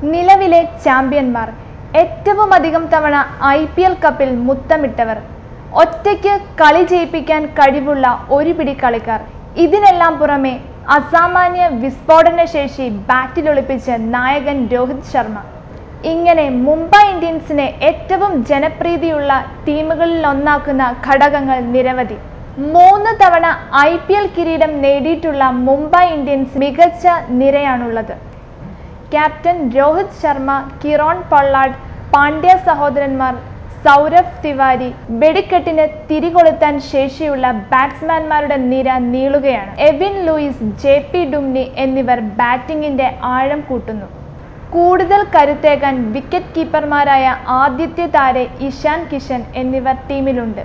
നിലവിലെ ചാമ്പ്യന്മാർ ഏറ്റവും അധികം തവണ ഐ പി എൽ കപ്പിൽ മുത്തമിട്ടവർ ഒറ്റയ്ക്ക് കളി ജയിപ്പിക്കാൻ കഴിവുള്ള ഒരു പിടി കളിക്കാർ ഇതിനെല്ലാം പുറമെ അസാമാന്യ വിസ്ഫോടന ശേഷി ബാറ്റിലൊളിപ്പിച്ച നായകൻ രോഹിത് ശർമ്മ ഇങ്ങനെ മുംബൈ ഇന്ത്യൻസിനെ ഏറ്റവും ജനപ്രീതിയുള്ള ടീമുകളിൽ ഒന്നാക്കുന്ന ഘടകങ്ങൾ നിരവധി മൂന്ന് തവണ ഐ പി എൽ കിരീടം നേടിയിട്ടുള്ള മുംബൈ ഇന്ത്യൻസ് മികച്ച നിരയാണുള്ളത് captain Rohit Sharma Kieron Pollard Pandya സഹോദരന്മാർ സൗരഭ് തിവാരി വെടിക്കെട്ടിന് തിരികൊളുത്താൻ ശേഷിയുള്ള ബാറ്റ്സ്മാൻമാരുടെ നിര നീളുകയാണ് എവിൻ ലൂയിസ് ജെ പി ഡുംനി എന്നിവർ ബാറ്റിംഗിന്റെ ആഴം കൂട്ടുന്നു കൂടുതൽ കരുത്തേകാൻ വിക്കറ്റ് കീപ്പർമാരായ ആദിത്യ താരെ ഇഷാൻ കിഷൻ എന്നിവർ ടീമിലുണ്ട്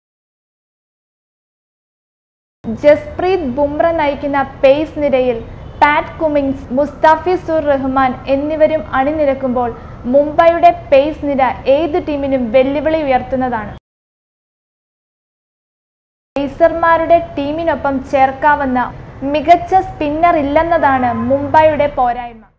ജസ്പ്രീത് ബുംറ നയിക്കുന്ന പേസ് നിരയിൽ പാറ്റ് കുമിൻസ് മുസ്താഫിസുർ റഹ്മാൻ എന്നിവരും അണിനിരക്കുമ്പോൾ മുംബൈയുടെ പേസ് നിര ഏത് ടീമിനും വെല്ലുവിളി ഉയർത്തുന്നതാണ് പേസർമാരുടെ ടീമിനൊപ്പം ചേർക്കാവുന്ന മികച്ച സ്പിന്നർ ഇല്ലെന്നതാണ് മുംബൈയുടെ പോരായ്മ